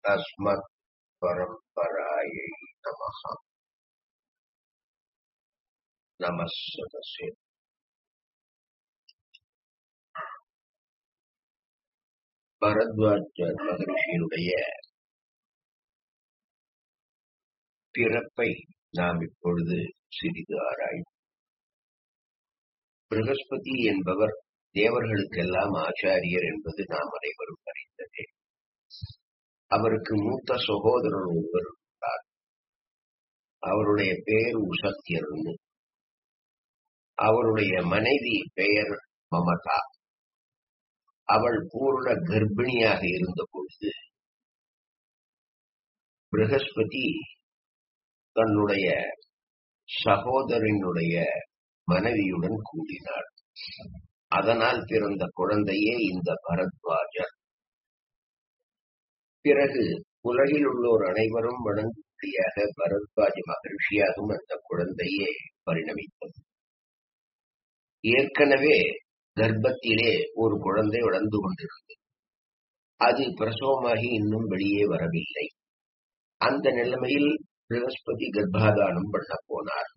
अस्मत् परम्परायै नमः நம சதசே பரத்வாஜ மகரிஷியினுடைய பிறப்பை நாம் இப்பொழுது சிறிது ஆராயும் பிரகஸ்பதி என்பவர் தேவர்களுக்கெல்லாம் ஆச்சாரியர் என்பது நாம் அனைவரும் அறிந்ததே அவருக்கு மூத்த சகோதரர் ஒருவர் இருந்தார் அவருடைய பெயர் உசத்தியர்னு அவருடைய மனைவி பெயர் மமதா அவள் பூர்ண கர்ப்பிணியாக இருந்த பொழுது பிரகஸ்பதி தன்னுடைய சகோதரனுடைய மனைவியுடன் கூடினார் அதனால் பிறந்த குழந்தையே இந்த பரத்வாஜர் பிறகு உலகில் உள்ளோர் அனைவரும் வணங்கும்படியாக பரத்வாஜ மகிழ்ச்சியாகும் அந்த குழந்தையே பரிணமித்தது ஏற்கனவே கர்ப்பத்திலே ஒரு குழந்தை வளர்ந்து கொண்டிருந்தது அது பிரசவமாகி இன்னும் வெளியே வரவில்லை அந்த நிலைமையில் பிரகஸ்பதி கர்ப்பாதானம் பண்ண போனார்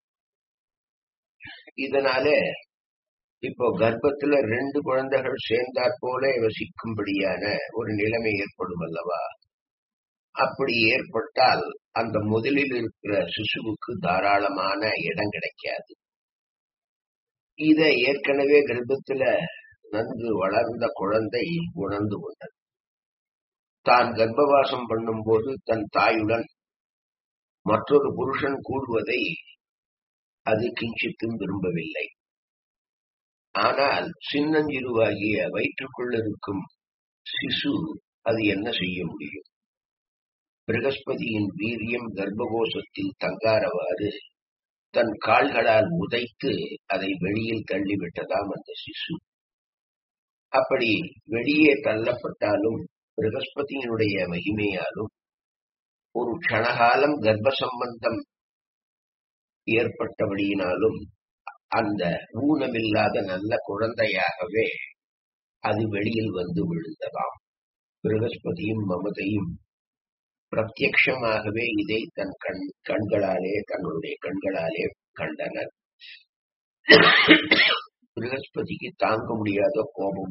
இதனால இப்போ கர்ப்பத்துல ரெண்டு குழந்தைகள் சேர்ந்தாற் போல வசிக்கும்படியான ஒரு நிலைமை ஏற்படும் அல்லவா அப்படி ஏற்பட்டால் அந்த முதலில் இருக்கிற சிசுவுக்கு தாராளமான இடம் கிடைக்காது இத ஏற்கனவே கர்ப்பத்துல நன்கு வளர்ந்த குழந்தை உணர்ந்து கொண்டது தான் கர்ப்பவாசம் பண்ணும்போது தன் தாயுடன் மற்றொரு புருஷன் கூடுவதை அது கிஞ்சித்தும் விரும்பவில்லை ஆனால் சின்னஞ்சிறுவாகிய வயிற்றுக்குள் இருக்கும் சிசு அது என்ன செய்ய முடியும் பிரகஸ்பதியின் வீரியம் கர்ப்பகோஷத்தில் தங்காரவாறு தன் கால்களால் உதைத்து அதை வெளியில் தள்ளிவிட்டதாம் அந்த சிசு அப்படி வெளியே தள்ளப்பட்டாலும் பிரகஸ்பதியினுடைய மகிமையாலும் ஒரு க்ஷணகாலம் கர்ப்ப சம்பந்தம் ஏற்பட்டபடியினாலும் அந்த ஊனமில்லாத நல்ல குழந்தையாகவே அது வெளியில் வந்து விழுந்ததாம் பிரகஸ்பதியும் மமதையும் பிரத்யமாகவே இதை தன் கண் கண்களாலே தங்களுடைய கண்களாலே கண்டனர் பிரகஸ்பதிக்கு தாங்க முடியாத கோபம்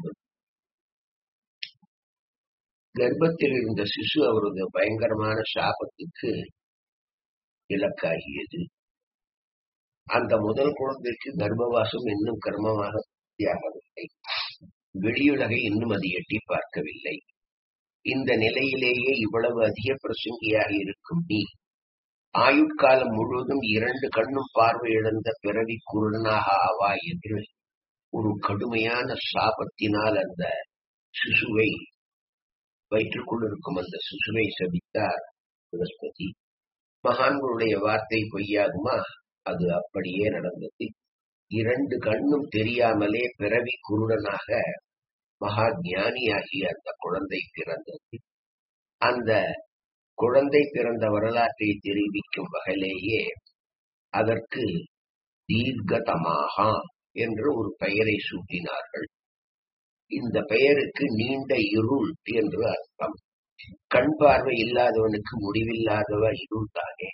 கர்ப்பத்தில் இருந்த சிசு அவரது பயங்கரமான சாபத்துக்கு இலக்காகியது அந்த முதல் குழந்தைக்கு கர்ப்பவாசம் இன்னும் கர்மமாக ஆகவில்லை வெளியுலகை இன்னும் அது எட்டி பார்க்கவில்லை இந்த நிலையிலேயே இவ்வளவு அதிக பிரசங்கியாக இருக்கும் நீ ஆயுட்காலம் முழுவதும் இரண்டு கண்ணும் பார்வையிழந்த பிறவி குருடனாக ஆவாய் என்று ஒரு கடுமையான சாபத்தினால் அந்த சிசுவை வயிற்றுக்குள் இருக்கும் அந்த சிசுவை சபித்தார் பிரகஸ்பதி மகான்களுடைய வார்த்தை பொய்யாகுமா அது அப்படியே நடந்தது இரண்டு கண்ணும் தெரியாமலே பிறவி குருடனாக மகா ஞானியாகிய அந்த குழந்தை பிறந்தது அந்த குழந்தை பிறந்த வரலாற்றை தெரிவிக்கும் வகையிலேயே அதற்கு தீர்க்கதமாகா என்று ஒரு பெயரை சூட்டினார்கள் இந்த பெயருக்கு நீண்ட இருள் என்று அர்த்தம் கண் பார்வை இல்லாதவனுக்கு முடிவில்லாதவ இருள் தானே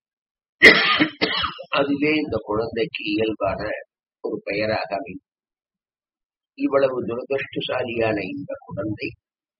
அதுவே இந்த குழந்தைக்கு இயல்பான ஒரு பெயராக அமைந்தது இவ்வளவு துரதிருஷ்டசாலியான இந்த குழந்தை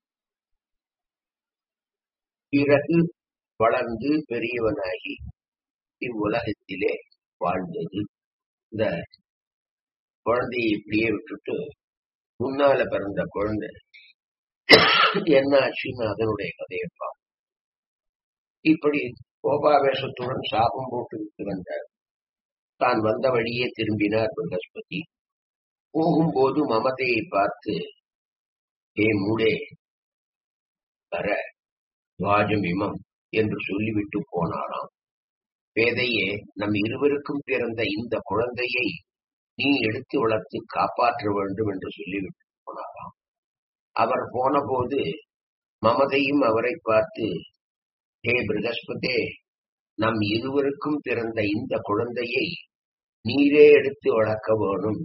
பிறகு வளர்ந்து பெரியவனாகி இவ்வுலகத்திலே வாழ்ந்தது இந்த குழந்தையை இப்படியே விட்டுட்டு முன்னால பிறந்த குழந்தை என்ன ஆச்சுன்னு அதனுடைய கதையப்பா இப்படி கோபாவேசத்துடன் சாபம் போட்டு விட்டு வந்தார் தான் வந்த வழியே திரும்பினார் பிரகஸ்பதி போகும்போது மமதையை பார்த்து ஏ மூடே வர துவாஜம் இமம் என்று சொல்லிவிட்டு போனாராம் பேதையே நம் இருவருக்கும் பிறந்த இந்த குழந்தையை நீ எடுத்து வளர்த்து காப்பாற்ற வேண்டும் என்று சொல்லிவிட்டு போனாராம் அவர் போன போது மமதையும் அவரை பார்த்து ஹே பிரகஸ்பதே நம் இருவருக்கும் பிறந்த இந்த குழந்தையை நீரே எடுத்து வளர்க்க வேணும்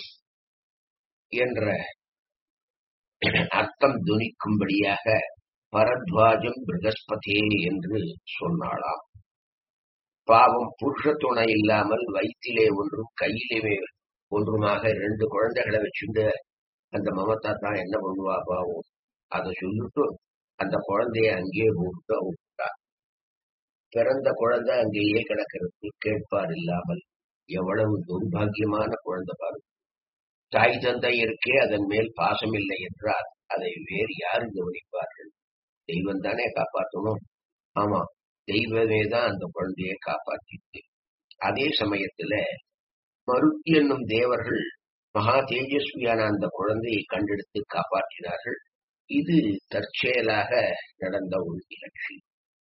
என்ற அர்த்தம் துணிக்கும்படியாக பரத்வாஜம் பிரகஸ்பதே என்று சொன்னாளாம் பாவம் புருஷ துணை இல்லாமல் வயிற்றிலே ஒன்றும் கையிலே ஒன்றுமாக ரெண்டு குழந்தைகளை வச்சுட்டு அந்த மமத்தா தான் என்ன பண்ணுவா பாவம் அதை சொல்லிட்டு அந்த குழந்தைய அங்கேயே போட்டு விட்டா பிறந்த குழந்தை அங்கேயே கிடக்கிறது கேட்பார் இல்லாமல் எவ்வளவு துர்பாகியமான குழந்தை பாரு தாய் தந்தை இருக்கே அதன் மேல் பாசம் இல்லை என்றால் அதை வேறு யாரு கவனிப்பார்கள் தெய்வம் தானே காப்பாற்றணும் ஆமா தெய்வமே தான் அந்த குழந்தையை காப்பாற்றிட்டு அதே சமயத்துல மருத்தி என்னும் தேவர்கள் மகா தேஜஸ்வியான அந்த குழந்தையை கண்டெடுத்து காப்பாற்றினார்கள் இது தற்செயலாக நடந்த ஒரு நிகழ்ச்சி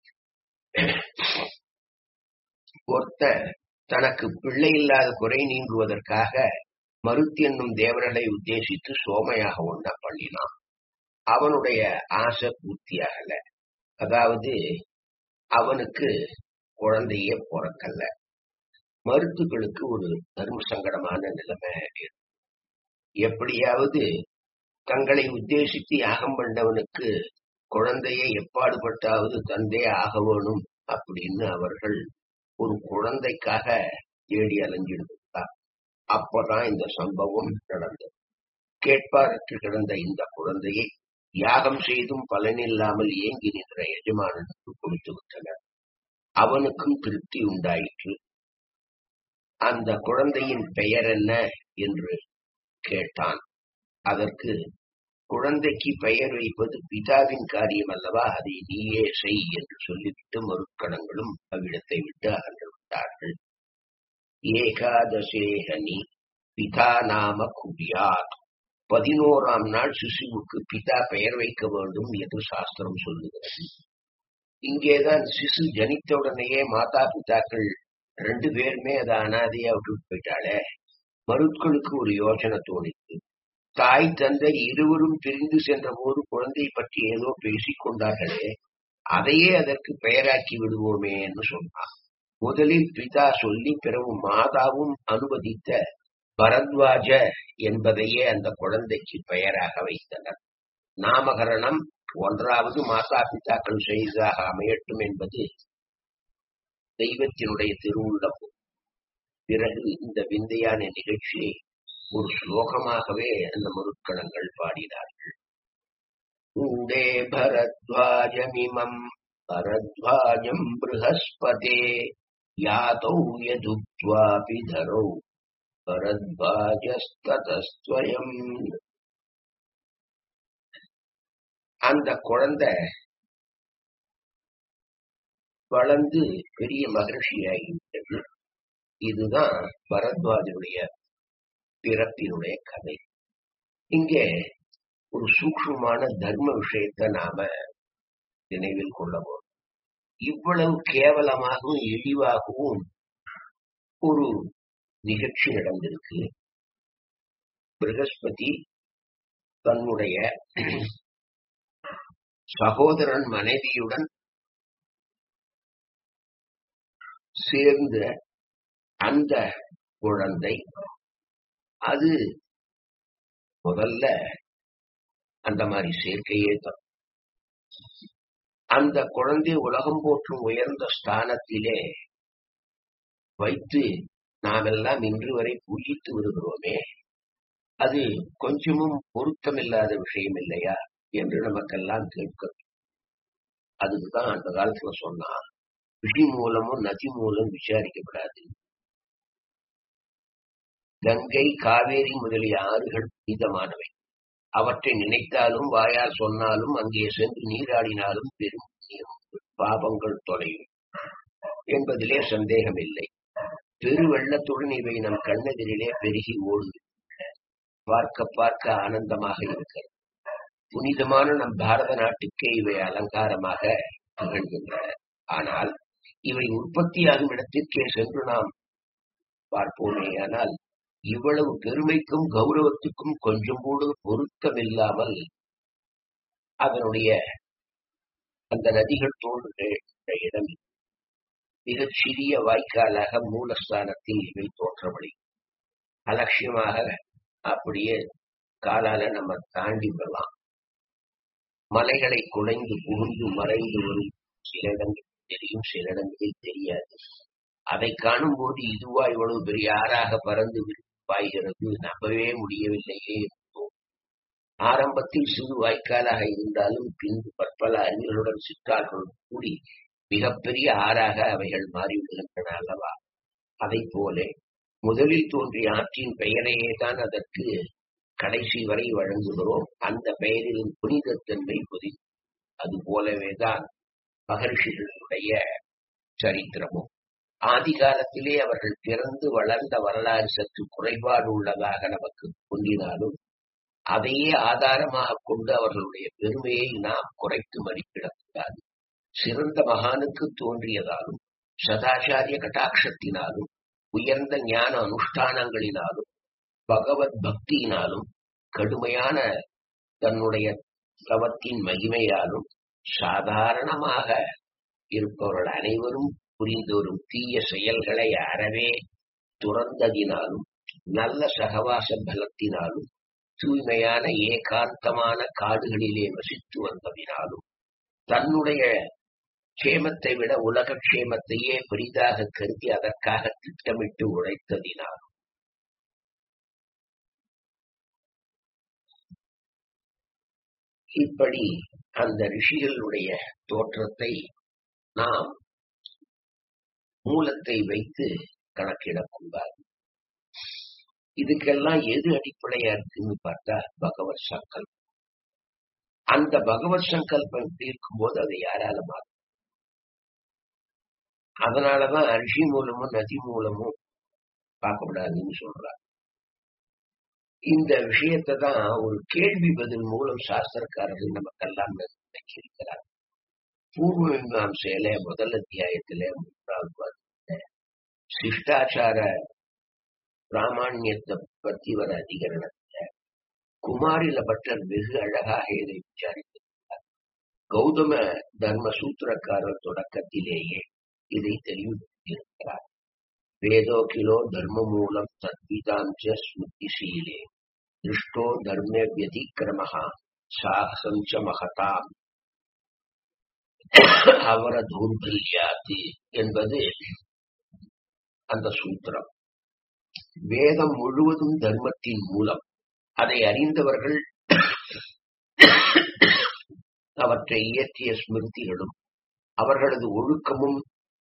ஒருத்த தனக்கு பிள்ளை இல்லாத குறை நீங்குவதற்காக மருத்தி என்னும் தேவர்களை உத்தேசித்து சோமையாக ஒண்ண பண்ணினான் அவனுடைய ஆசை பூர்த்தியாகல அதாவது அவனுக்கு குழந்தையே பிறக்கல மருத்துக்களுக்கு ஒரு தர்ம சங்கடமான நிலைமை எப்படியாவது தங்களை உத்தேசித்து யாகம் பண்ணவனுக்கு குழந்தையை எப்பாடுபட்டாவது தந்தே ஆக வேணும் அப்படின்னு அவர்கள் ஒரு குழந்தைக்காக தேடி அலைஞ்சிருந்தார் அப்பதான் இந்த சம்பவம் நடந்தது கேட்பாரற்று கிடந்த இந்த குழந்தையை யாகம் செய்தும் பலனில்லாமல் ஏங்கி நின்ற எஜமானனுக்கு கொடுத்து விட்டனர் அவனுக்கும் திருப்தி உண்டாயிற்று அந்த குழந்தையின் பெயர் என்ன என்று கேட்டான் அதற்கு குழந்தைக்கு பெயர் வைப்பது பிதாவின் காரியம் அல்லவா அதை நீயே செய் என்று சொல்லிவிட்டு மறுக்கணங்களும் அவ்விடத்தை விட்டு அகன்று விட்டார்கள் ஏகாதசேகனி பிதா நாம குடியாத் பதினோராம் நாள் சிசுவுக்கு பிதா பெயர் வைக்க வேண்டும் என்று சாஸ்திரம் சொல்லுகிறது இங்கேதான் சிசு ஜனித்த உடனேயே மாதா பிதாக்கள் ரெண்டு பேருமே அதை அனாதையா விட்டுட்டு போயிட்டாளே மருட்களுக்கு ஒரு யோசனை தோணித்து தாய் தந்தை இருவரும் பிரிந்து சென்ற போது குழந்தை பற்றி ஏதோ பேசிக் கொண்டார்களே அதையே அதற்கு பெயராக்கி விடுவோமே என்று சொன்னார் முதலில் பிதா சொல்லி பிறகு மாதாவும் அனுமதித்த பரத்வாஜ என்பதையே அந்த குழந்தைக்கு பெயராக வைத்தனர் நாமகரணம் ஒன்றாவது மாதா பிதாக்கள் செய்ததாக அமையட்டும் என்பது தெய்வத்தினுடைய திருவுள்ளம் பிறகு இந்த விந்தையான நிகழ்ச்சியை ஒரு ஸ்லோகமாகவே அந்த முருக்கணங்கள் பாடினார்கள் உண்டே பரத்வாஜமிமம் பரத்வாஜம் ப்ருஹஸ்பதே யாதௌ யதுக்த்வாபி தரௌ பரத்வாஜஸ்ததஸ்வயம் அந்த குழந்தை வளர்ந்து பெரிய மகிழ்ச்சியாகிவிட்டது இதுதான் பரத்வாஜனுடைய பிறப்பினுடைய கதை இங்கே ஒரு சூக்ஷமான தர்ம விஷயத்தை நாம நினைவில் கொள்ளவும் இவ்வளவு கேவலமாகவும் இழிவாகவும் ஒரு நிகழ்ச்சி நடந்திருக்கு பிரகஸ்பதி தன்னுடைய சகோதரன் மனைவியுடன் சேர்ந்த அந்த குழந்தை அது முதல்ல அந்த மாதிரி சேர்க்கையே தான் அந்த குழந்தை உலகம் போற்றும் உயர்ந்த ஸ்தானத்திலே வைத்து நாமெல்லாம் இன்று வரை பூஜித்து வருகிறோமே அது கொஞ்சமும் பொருத்தமில்லாத விஷயம் இல்லையா என்று நமக்கெல்லாம் கேட்க அதுக்குதான் அந்த காலத்துல சொன்னா ரிஷி மூலமும் நதி மூலம் விசாரிக்கப்படாது கங்கை காவேரி முதலிய ஆறுகள் புனிதமானவை அவற்றை நினைத்தாலும் வாயால் சொன்னாலும் அங்கே சென்று நீராடினாலும் பெரும் பாபங்கள் தொலையும் என்பதிலே சந்தேகமில்லை பெரு வெள்ளத்துடன் இவை நம் கண்ணெதிரிலே பெருகி ஓடுது பார்க்க பார்க்க ஆனந்தமாக இருக்கிறது புனிதமான நம் பாரத நாட்டுக்கே இவை அலங்காரமாக திகழ்கின்றன ஆனால் இவை உற்பத்தியாகும் இடத்திற்கே சென்று நாம் பார்ப்போமேயானால் இவ்வளவு பெருமைக்கும் கௌரவத்துக்கும் கொஞ்சம் கூட பொருத்தமில்லாமல் அதனுடைய அந்த நதிகள் தோன்றுகிற இடம் மிகச் சிறிய வாய்க்காலாக மூலஸ்தானத்தில் இவை தோற்றமளி அலட்சியமாக அப்படியே காலால நம்ம தாண்டி வரலாம் மலைகளை குடைந்து புகுந்து மறைந்து வரும் சில இடங்களில் தெரியும் சில இடங்களில் தெரியாது அதை காணும் போது இதுவா இவ்வளவு பெரிய ஆறாக பறந்து பாய்கிறது நம்பவே முடியவில்லையே என்போம். ஆரம்பத்தில் சிறு வாய்க்காலாக இருந்தாலும் பின்பு பற்பல அருவிகளுடன் சிற்றார்களுடன் கூடி மிகப்பெரிய ஆறாக அவைகள் மாறிவிடுகின்றன அல்லவா அதை போல முதலில் தோன்றிய ஆற்றின் பெயரையே தான் அதற்கு கடைசி வரை வழங்குகிறோம் அந்த பெயரில் புனிதத்தன்மை பொதி அது போலவேதான் மகர்ஷிகளுடைய சரித்திரமும் ஆதி காலத்திலே அவர்கள் பிறந்து வளர்ந்த வரலாறு சற்று குறைபாடு உள்ளதாக நமக்கு தோன்றினாலும் அதையே ஆதாரமாக கொண்டு அவர்களுடைய பெருமையை நாம் குறைத்து மதிப்பிடக்கூடாது சிறந்த மகானுக்கு தோன்றியதாலும் சதாச்சாரிய கட்டாட்சத்தினாலும் உயர்ந்த ஞான அனுஷ்டானங்களினாலும் பகவத் பக்தியினாலும் கடுமையான தன்னுடைய தவத்தின் மகிமையாலும் சாதாரணமாக இருப்பவர்கள் அனைவரும் புரிந்து வரும் தீய செயல்களை அறவே துறந்ததினாலும் நல்ல சகவாச பலத்தினாலும் தூய்மையான ஏகாந்தமான காடுகளிலே வசித்து வந்ததினாலும் தன்னுடைய க்ஷேமத்தை விட உலக க்ஷேமத்தையே பெரிதாக கருதி அதற்காக திட்டமிட்டு உழைத்ததினாலும் இப்படி அந்த ரிஷிகளுடைய தோற்றத்தை நாம் மூலத்தை வைத்து கணக்கிடக்கூடாது இதுக்கெல்லாம் எது அடிப்படையா இருக்குன்னு பார்த்தா பகவத் சங்கல்பம் அந்த பகவத் சங்கல்பம் இப்படி இருக்கும்போது அதை யாரால மாற்ற அதனாலதான் ரிஷி மூலமும் நதி மூலமும் பார்க்கக்கூடாதுன்னு சொல்றார் இந்த விஷயத்தை தான் ஒரு கேள்வி பதில் மூலம் சாஸ்திரக்காரர்கள் நமக்கெல்லாம் நினைச்சிருக்கிறார் பூர்வ மீமாசையில முதல் அத்தியாயத்தில மூன்றாவது பாதத்துல சிஷ்டாச்சார பிராமணியத்தை பத்தி வர அதிகரணத்துல குமாரில பட்டர் வெகு அழகாக இதை விசாரித்திருக்கிறார் கௌதம தர்ம சூத்திரக்காரர் தொடக்கத்திலேயே இதை தெளிவுபடுத்தியிருக்கிறார் வேதோ கிலோ தர்ம மூலம் தத்விதாஞ்ச ஸ்மிருதிசீலே திருஷ்டோ தர்ம வியதிக்கிரமஹா சாகசஞ்ச மகதாம் அவர தூர்பல்யாத்து என்பது அந்த சூத்திரம் வேதம் முழுவதும் தர்மத்தின் மூலம் அதை அறிந்தவர்கள் அவற்றை இயற்றிய ஸ்மிருதிகளும் அவர்களது ஒழுக்கமும்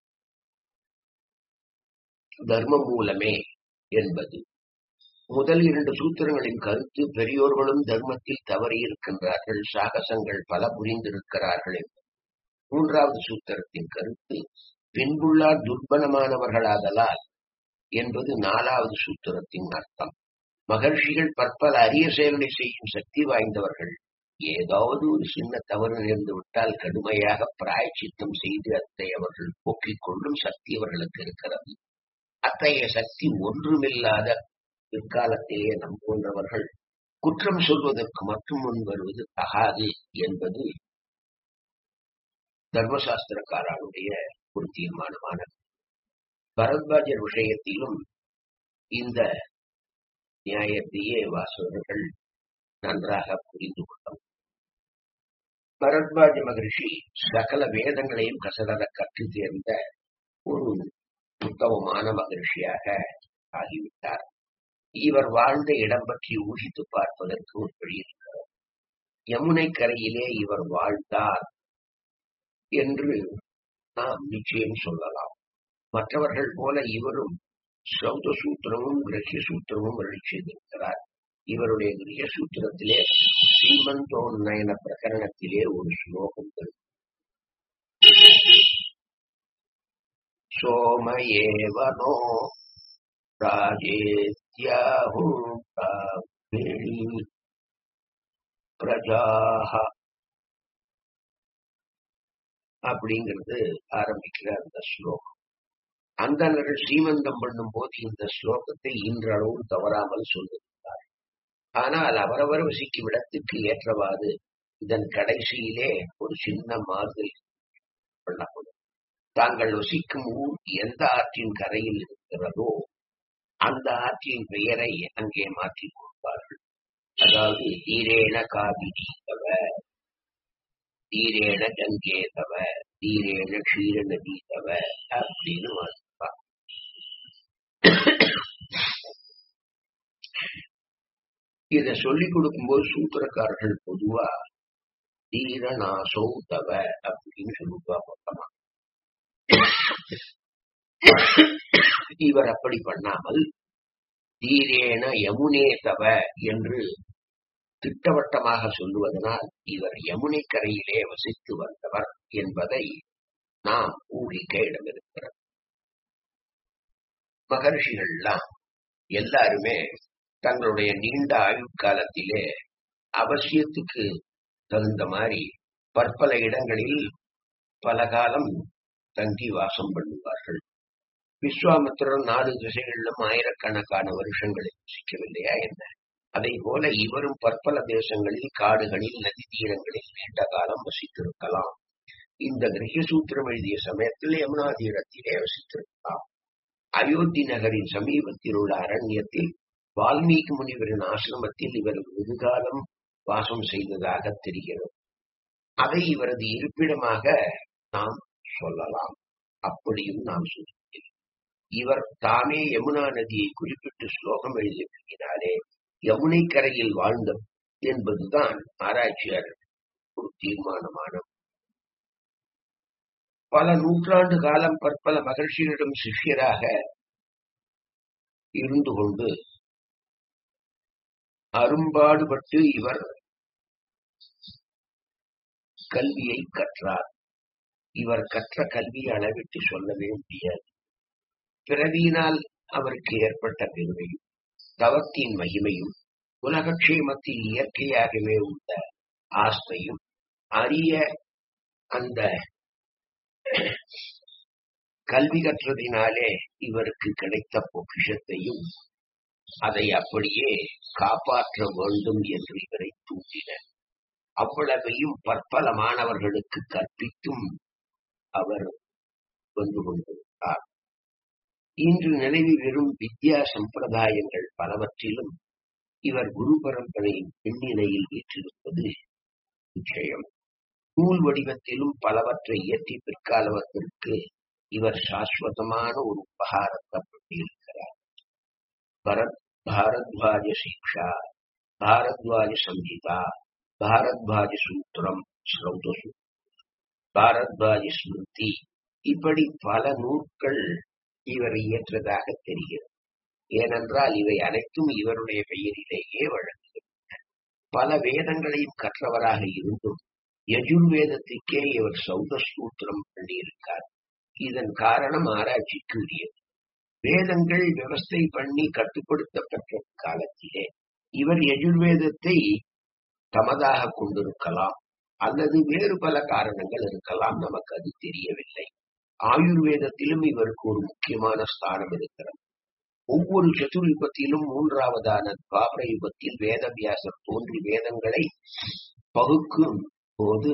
தர்ம மூலமே என்பது முதல் இரண்டு சூத்திரங்களின் கருத்து பெரியோர்களும் தர்மத்தில் தவறி இருக்கின்றார்கள் சாகசங்கள் பல புரிந்திருக்கிறார்கள் என்பது மூன்றாவது சூத்திரத்தின் கருத்து பின்புள்ளார் துர்பலமானவர்களாதலால் என்பது நாலாவது சூத்திரத்தின் அர்த்தம் மகர்ஷிகள் பற்பல அரிய செயல்களை செய்யும் சக்தி வாய்ந்தவர்கள் ஏதாவது ஒரு சின்ன தவறு நேர்ந்து விட்டால் கடுமையாக பிராயச்சித்தம் செய்து அதை அவர்கள் போக்கிக் கொள்ளும் சக்தி அவர்களுக்கு இருக்கிறது அத்தகைய சக்தி ஒன்றுமில்லாத பிற்காலத்திலேயே நம் போன்றவர்கள் குற்றம் சொல்வதற்கு மட்டும் முன் வருவது தகாது என்பது தர்மசாஸ்திரக்காரனுடைய ஒரு தீர்மானமானது பரத்வாஜர் விஷயத்திலும் இந்த நியாயத்தையே வாசகர்கள் நன்றாக புரிந்து கொண்டோம் பரத்வாஜ மகரிஷி சகல வேதங்களையும் கசடர கற்று தேர்ந்த ஒரு உத்தமமான மகரிஷியாக ஆகிவிட்டார் இவர் வாழ்ந்த இடம் பற்றி ஊகித்து பார்ப்பதற்கு ஒரு வழி இருக்கிறது யமுனை கரையிலே இவர் வாழ்ந்தார் என்று நாம் நிச்சயம் சொல்லலாம் மற்றவர்கள் போல இவரும் சௌத சூத்திரமும் கிரகிய சூத்திரமும் அருளி செய்திருக்கிறார் இவருடைய கிரகிய சூத்திரத்திலே ஸ்ரீமந்தோன்னயன பிரகரணத்திலே ஒரு ஸ்லோகம் வரும் சோமயேவனோ ராஜேத்யாஹும் பிரஜாஹ அப்படிங்கிறது ஆரம்பிக்கிற அந்த ஸ்லோகம் அந்தனர்கள் ஸ்ரீமந்தம் பண்ணும் போது இந்த ஸ்லோகத்தை இன்றளவும் தவறாமல் சொல்லியிருந்தார் ஆனால் அவரவர் வசிக்கும் இடத்துக்கு ஏற்றவாறு இதன் கடைசியிலே ஒரு சின்ன மாறுதல் பண்ணப்படும் தாங்கள் வசிக்கும் ஊர் எந்த ஆற்றின் கரையில் இருக்கிறதோ அந்த ஆற்றின் பெயரை அங்கே மாற்றிக் கொடுப்பார்கள் அதாவது ஈரேன காவிரி தீரேன கங்கே தவ தீரேன க்ஷீர நதி தவ அப்படின்னு வாசிப்பா இத சொல்லிக் கொடுக்கும்போது சூத்திரக்காரர்கள் பொதுவா தீரநாசோ தவ அப்படின்னு சொல்லுவா மொத்தமா இவர் அப்படி பண்ணாமல் தீரேன யமுனே தவ என்று திட்டவட்டமாக சொல்லுவதனால் இவர் யமுனை கரையிலே வசித்து வந்தவர் என்பதை நாம் ஊகிக்க இடமிருக்கிறது மகர்ஷிகள்லாம் எல்லாருமே தங்களுடைய நீண்ட ஆயுட்காலத்திலே அவசியத்துக்கு தகுந்த மாதிரி பற்பல இடங்களில் பல காலம் தங்கி வாசம் பண்ணுவார்கள் விஸ்வாமித்திரர் நாலு திசைகளிலும் ஆயிரக்கணக்கான வருஷங்களை வசிக்கவில்லையா என்ன அதை போல இவரும் பற்பல தேசங்களில் காடுகளில் நதி தீரங்களில் நீண்ட காலம் வசித்திருக்கலாம் இந்த கிரகசூத்திரம் எழுதிய சமயத்தில் யமுனா தீரத்திலே வசித்திருக்கலாம் அயோத்தி நகரின் சமீபத்தில் உள்ள அரண்யத்தில் வால்மீகி முனிவரின் ஆசிரமத்தில் இவர் வெகுகாலம் வாசம் செய்ததாக தெரிகிறது அதை இவரது இருப்பிடமாக நாம் சொல்லலாம் அப்படியும் நாம் சொல்கிறோம் இவர் தானே யமுனா நதியை குறிப்பிட்டு ஸ்லோகம் எழுதியிருக்கிறாரே யமுனை கரையில் வாழ்ந்தவர் என்பதுதான் ஆராய்ச்சியாளர் ஒரு தீர்மானமான பல நூற்றாண்டு காலம் பற்பல மகிழ்ச்சிகளிடம் சிஷ்யராக இருந்து கொண்டு அரும்பாடுபட்டு இவர் கல்வியை கற்றார் இவர் கற்ற கல்வியை அளவிட்டு சொல்லவே முடியாது பிறவியினால் அவருக்கு ஏற்பட்ட பெருமையும் தவத்தின் மகிமையும் உலகக்ஷேமத்தில் இயற்கையாகவே உள்ள ஆஸ்தையும் அரிய அந்த கல்வி கற்றதினாலே இவருக்கு கிடைத்த பொக்கிஷத்தையும் அதை அப்படியே காப்பாற்ற வேண்டும் என்று இவரை தூண்டின அவ்வளவையும் பற்பல மாணவர்களுக்கு கற்பித்தும் அவர் வந்து கொண்டிருந்தார் இன்று நிலவி வரும் வித்யா சம்பிரதாயங்கள் பலவற்றிலும் இவர் குரு பரம்பரையின் பின்னிலையில் வீற்றிருப்பது நிச்சயம் நூல் வடிவத்திலும் பலவற்றை இயற்றி பிற்காலவத்திற்கு இவர் சாஸ்வதமான ஒரு உபகாரத்தை பண்ணியிருக்கிறார் பரத் பாரத்வாஜ சிக்ஷா பாரத்வாஜ சங்கீதா பாரத்வாஜ சூத்திரம் ஸ்ரௌதசு பாரத்வாஜ ஸ்மிருதி இப்படி பல நூல்கள் இவர் இயற்றதாக தெரிகிறது ஏனென்றால் இவை அனைத்தும் இவருடைய பெயரிலேயே வழங்குகின்றன பல வேதங்களையும் கற்றவராக இருந்தும் யஜுர்வேதத்துக்கே இவர் சௌத சூத்திரம் பண்ணியிருக்கார் இதன் காரணம் ஆராய்ச்சிக்கு உரியது வேதங்கள் விவஸ்தை பண்ணி கட்டுப்படுத்தப்பட்ட காலத்திலே இவர் யஜுர்வேதத்தை தமதாக கொண்டிருக்கலாம் அல்லது வேறு பல காரணங்கள் இருக்கலாம் நமக்கு அது தெரியவில்லை ஆயுர்வேதத்திலும் இவருக்கு ஒரு முக்கியமான ஸ்தானம் இருக்கிறது ஒவ்வொரு சதுர்யுகத்திலும் மூன்றாவதான துவாபர யுகத்தில் வேதவியாசர் தோன்றி வேதங்களை பகுக்கும் போது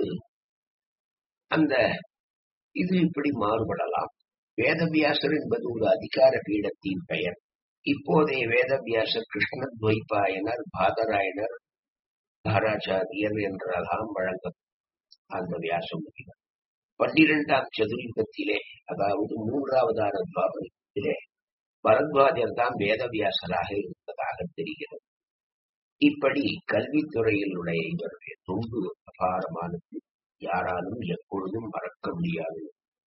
அந்த இது இப்படி மாறுபடலாம் வேதவியாசர் என்பது ஒரு அதிகார பீடத்தின் பெயர் இப்போதைய வேதவியாசர் கிருஷ்ணத்வைபாயனர் பாதராயணர் தாராச்சாரியர் என்றெல்லாம் வழங்க அந்த வியாச முனிவர் பன்னிரெண்டாம் சதுர்யுகத்திலே அதாவது மூன்றாவதான துவாபரத்திலே பரத்வாஜர் தான் வேதவியாசராக இருப்பதாக தெரிகிறது இப்படி கல்வித்துறையில் உடைய இவருடைய தொண்டு அபாரமானது யாராலும் எப்பொழுதும் மறக்க முடியாது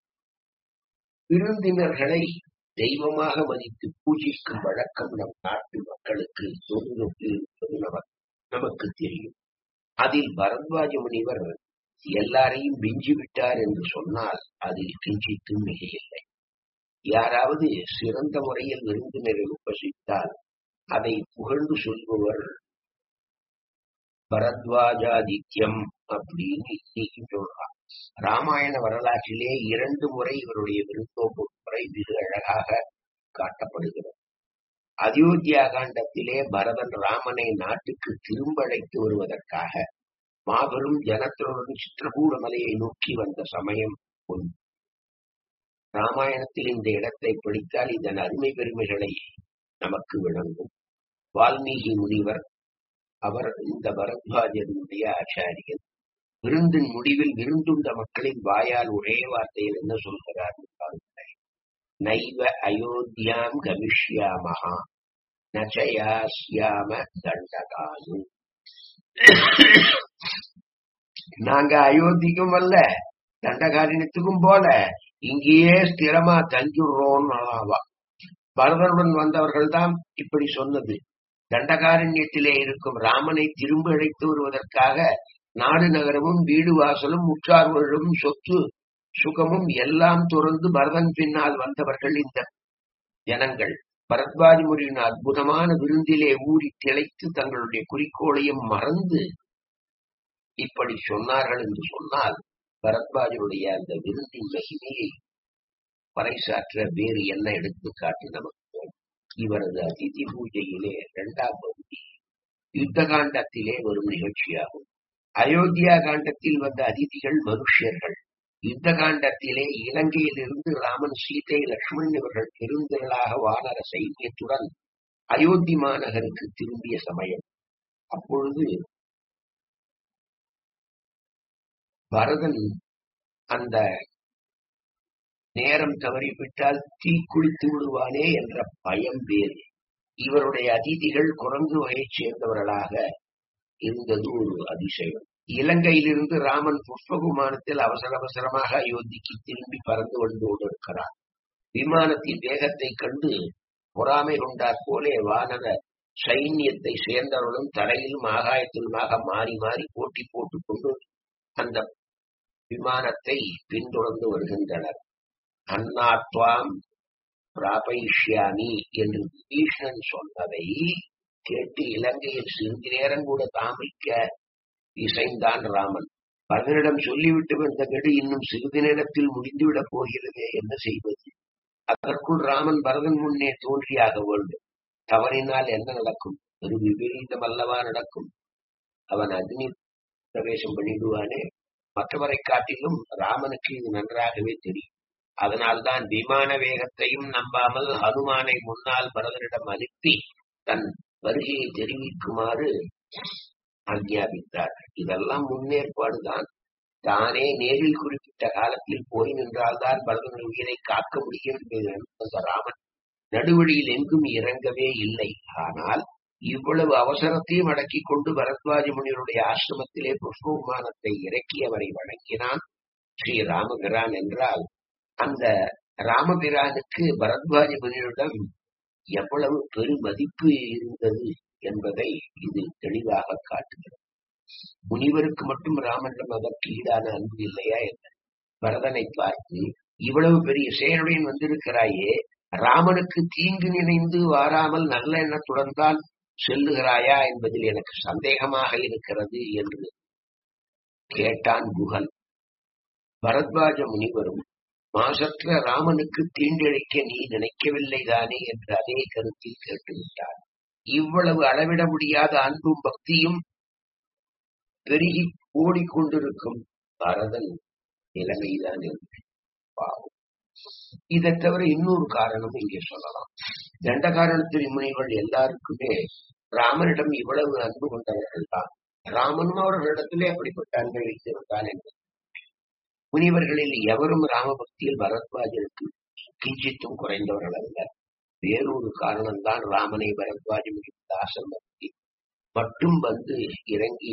விருந்தினர்களை தெய்வமாக மதித்து பூஜிக்கும் வழக்கம் நம் நாட்டு மக்களுக்கு தொன்று இருப்பது நமக்கு நமக்கு தெரியும் அதில் பரத்வாஜ முனிவர் எல்லாரையும் மிஞ்சி விட்டார் என்று சொன்னால் அதில் கிஞ்சித்தும் மிகையில்லை யாராவது சிறந்த முறையில் விருந்தினரை உபசித்தால் அதை புகழ்ந்து சொல்பவர் பரத்வாஜாதித்யம் அப்படின்னு இன்னைக்கு சொல்றார் ராமாயண வரலாற்றிலே இரண்டு முறை இவருடைய விருந்தோப்பு முறை மிக அழகாக காட்டப்படுகிறது அயோத்தியா காண்டத்திலே பரதன் ராமனை நாட்டுக்கு திரும்ப அழைத்து வருவதற்காக மாபெரும் ஜனத்தினுடன் சித்திரகூட மலையை நோக்கி வந்த சமயம் ஒன்று ராமாயணத்தில் இந்த இடத்தை படித்தால் இதன் அருமை பெருமைகளை நமக்கு விளங்கும் வால்மீகி முனிவர் அவர் இந்த பரத்வாஜனுடைய ஆச்சாரியர் விருந்தின் முடிவில் விருந்துண்ட மக்களின் வாயால் ஒரே வார்த்தையில் என்ன சொல்கிறார் பாருங்கள். நைவ அயோத்தியாம் கமிஷ்யாமஹா நச்சயாஸ்யாம தண்டகாயு நாங்க அயோத்திக்கும் அல்ல தண்டகாரண்யத்துக்கும் போல இங்கேயே ஸ்திரமா தங்கிடுறோம் பரதருடன் வந்தவர்கள் தான் இப்படி சொன்னது தண்டகாரண்யத்திலே இருக்கும் ராமனை திரும்ப அழைத்து வருவதற்காக நாடு நகரமும் வீடு வாசலும் உற்றார்களும் சொத்து சுகமும் எல்லாம் துறந்து பரதன் பின்னால் வந்தவர்கள் இந்த ஜனங்கள் பரத்வாஜ் முனியின் அற்புதமான விருந்திலே ஊறி திளைத்து தங்களுடைய குறிக்கோளையும் மறந்து இப்படி சொன்னார்கள் என்று சொன்னால் பரத்வாஜனுடைய அந்த விருந்தின் மகிமையை பறைசாற்ற வேறு என்ன எடுத்துக்காட்டு நமக்கு இவரது அதிதி பூஜையிலே இரண்டாம் பகுதி யுத்த காண்டத்திலே வரும் நிகழ்ச்சியாகும் அயோத்தியா காண்டத்தில் வந்த அதிதிகள் மனுஷர்கள் யுத்த காண்டத்திலே இலங்கையிலிருந்து ராமன் சீதை லக்ஷ்மணன் இவர்கள் பெருந்திரளாக வானர சைன்யத்துடன் அயோத்தி மாநகருக்கு திரும்பிய சமயம் அப்பொழுது பரதன் அந்த நேரம் தவறிவிட்டால் தீ குளித்து விடுவானே என்ற பயம் வேறு இவருடைய அதிதிகள் குரங்கு வகையைச் சேர்ந்தவர்களாக இருந்தது ஒரு அதிசயம் இலங்கையிலிருந்து ராமன் புஷ்ப விமானத்தில் அவசர அவசரமாக அயோத்திக்கு திரும்பி பறந்து வந்து கொண்டிருக்கிறார் விமானத்தின் வேகத்தை கண்டு பொறாமை கொண்டாற் போலே வானர சைன்யத்தை சேர்ந்தவர்களும் தரையிலும் ஆகாயத்திலுமாக மாறி மாறி போட்டி போட்டுக் கொண்டு அந்த விமானத்தை பின்தொடர்ந்து வருகின்றனர் அந்நாத்வாம் பிராபயிஷ்யாமி என்று விபீஷணன் சொன்னதை கேட்டு இலங்கையில் சிறிது நேரம் கூட தாமிக்க இசைந்தான் ராமன் பரதனிடம் சொல்லிவிட்டு வந்த கெடு இன்னும் சிறிது நேரத்தில் முடிந்துவிடப் போகிறதே என்ன செய்வது அதற்குள் ராமன் பரதன் முன்னே தோன்றியாக வேண்டும் தவறினால் என்ன நடக்கும் ஒரு விபரீதம் அல்லவா நடக்கும் அவன் அக்னி பிரவேசம் பண்ணிடுவானே மற்றவரை காட்டிலும் ராமனுக்கு இது நன்றாகவே தெரியும் அதனால்தான் விமான வேகத்தையும் நம்பாமல் ஹனுமானை முன்னால் பரதனிடம் அனுப்பி தன் வருகையை தெரிவிக்குமாறு ஆக்ஞாபித்தார் இதெல்லாம் முன்னேற்பாடுதான் தானே நேரில் குறிப்பிட்ட காலத்தில் போய் நின்றால்தான் பரதன் உயிரை காக்க முடியும் என்று அந்த ராமன் நடுவழியில் எங்கும் இறங்கவே இல்லை ஆனால் இவ்வளவு அவசரத்தையும் அடக்கிக் கொண்டு பரத்வாஜ முனிவருடைய ஆசிரமத்திலே புஷ்ப விமானத்தை இறக்கி அவரை வணங்கினான் ஸ்ரீ ராமபிரான் என்றால் அந்த ராமபிரானுக்கு பரத்வாஜ முனிவரிடம் எவ்வளவு பெருமதிப்பு இருந்தது என்பதை இது தெளிவாக காட்டுகிறது முனிவருக்கு மட்டும் ராமனிடம் அதற்கு ஈடான அன்பு இல்லையா என்ன பரதனை பார்த்து இவ்வளவு பெரிய செயலுடன் வந்திருக்கிறாயே ராமனுக்கு தீங்கு நினைந்து வாராமல் நல்ல எண்ணத்துடன் தான் செல்லுகிறாயா என்பதில் எனக்கு சந்தேகமாக இருக்கிறது என்று கேட்டான் குகன் பரத்வாஜ முனிவரும் மாசற்ற ராமனுக்கு தீண்டழிக்க நீ நினைக்கவில்லை தானே என்று அதே கருத்தில் கேட்டுவிட்டார் இவ்வளவு அளவிட முடியாத அன்பும் பக்தியும் பெருகி ஓடிக்கொண்டிருக்கும் பரதன் நிலைமைதான் என்று பாவம் இதை தவிர இன்னொரு காரணம் இங்கே சொல்லலாம் தண்டகாரணத்தின் முனிகள் எல்லாருக்குமே ராமனிடம் இவ்வளவு அன்பு கொண்டவர்கள் தான் ராமனும் அவர்களிடத்திலே அப்படிப்பட்ட அன்பை வைத்திருந்தான் என்று முனிவர்களில் எவரும் ராமபக்தியில் பரத்வாஜனுக்கு கிஞ்சித்தும் குறைந்தவர்கள் அல்ல வேறொரு காரணம்தான் ராமனை பரத்வாஜ முடிந்த ஆசிரமத்தை மட்டும் வந்து இறங்கி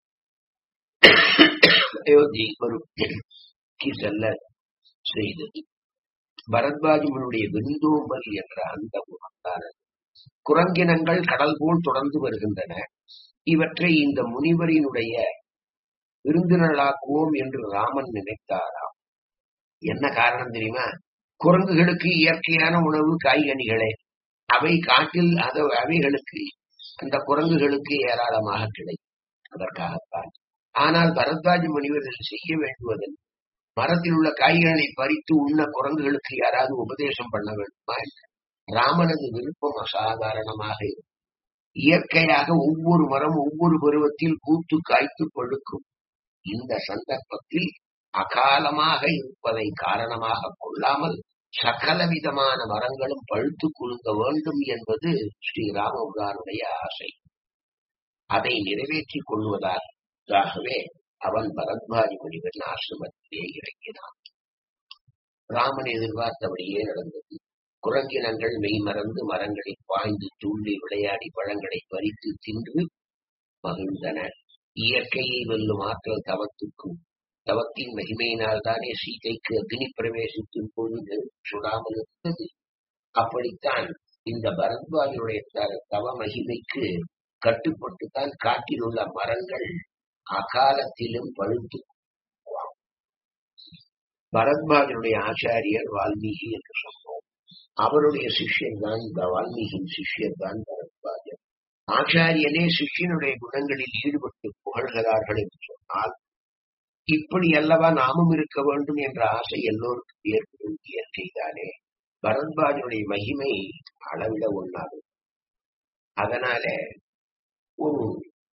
அயோத்தி வரும் செல்ல செய்தது பரத்வாஜனுடைய விருந்தோம்பல் என்ற அந்த குணம்தான் குரங்கினங்கள் கடல் போல் தொடர்ந்து வருகின்றன இவற்றை இந்த முனிவரினுடைய விருந்தினர்களாக்குவோம் என்று ராமன் நினைத்தாராம் என்ன காரணம் தெரியுமா குரங்குகளுக்கு இயற்கையான உணவு காய்கனிகளே அவை காட்டில் அது அவைகளுக்கு அந்த குரங்குகளுக்கு ஏராளமாக கிடைக்கும் அதற்காகத்தான் ஆனால் பரத்வாஜ முனிவர்கள் செய்ய வேண்டுவதன் மரத்தில் உள்ள காய்கறிகளை பறித்து உண்ண குரங்குகளுக்கு யாராவது உபதேசம் பண்ண வேண்டுமா ராமனது விருப்பம் அசாதாரணமாக இருக்கும் இயற்கையாக ஒவ்வொரு மரம் ஒவ்வொரு பருவத்தில் பூத்து காய்த்து பழுக்கும் இந்த சந்தர்ப்பத்தில் அகாலமாக இருப்பதை காரணமாக கொள்ளாமல் சகல விதமான மரங்களும் பழுத்து குலுங்க வேண்டும் என்பது ஸ்ரீராமபுரானுடைய ஆசை அதை நிறைவேற்றிக் கொள்வதாகவே அவன் பரத்வாஜி முனிவன் ஆசிரமத்திலே இறங்கினான் ராமன் எதிர்பார்த்தபடியே நடந்தது குரங்கினங்கள் மெய்மறந்து மரங்களில் பாய்ந்து துள்ளி விளையாடி பழங்களை பறித்து தின்று மகிழ்ந்தன இயற்கையை வெல்லும் ஆற்றல் தவத்துக்கும் தவத்தின் மகிமையினால் தானே சீதைக்கு அக்னி பிரவேசிக்கும் பொழுது சுடாமல் இருந்தது அப்படித்தான் இந்த பரத்வாஜனுடைய த- தவ மகிமைக்கு கட்டுப்பட்டுத்தான் காட்டில் உள்ள மரங்கள் அகாலத்திலும் பழுத்து போவாம். பரத்வாஜனுடைய ஆச்சாரியர் வால்மீகி என்று சொன்னோம் அவருடைய சிஷ்யன் தான் இந்த வால்மீகியின் சிஷ்யன் தான் பரத்வாஜர் ஆச்சாரியனே சிஷ்யனுடைய குணங்களில் ஈடுபட்டு புகழ்கிறார்கள் என்று சொன்னால் இப்படி அல்லவா நாமும் இருக்க வேண்டும் என்ற ஆசை எல்லோருக்கும் ஏற்படும் இயற்கைதானே பரத்வாஜனுடைய மகிமை அளவிட ஒண்ணாது அதனால ஒரு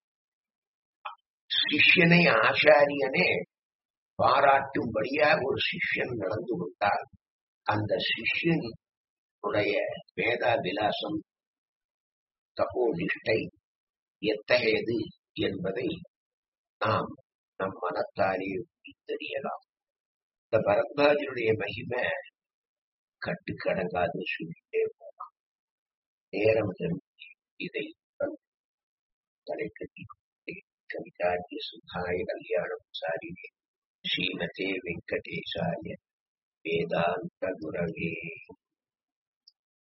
சிஷ்யனை ஆச்சாரியனே பாராட்டும்படியா ஒரு சிஷ்யன் நடந்து கொண்டால் அந்த சிஷ்யனுடைய வேதா விலாசம் தபோ நிஷ்டை எத்தகையது என்பதை நாம் நம் மனத்தாலே தெரியலாம் இந்த பரத்வாஜனுடைய மகிமை கட்டுக்கடங்காது சொல்லிட்டே போகலாம் நேரம் தெரிஞ்சு இதை தலை கட்டி கவிதாரிய சுகாய கல்யாணம் சாரியே ஸ்ரீமதே வெங்கடேசாய வேதாந்த குரவே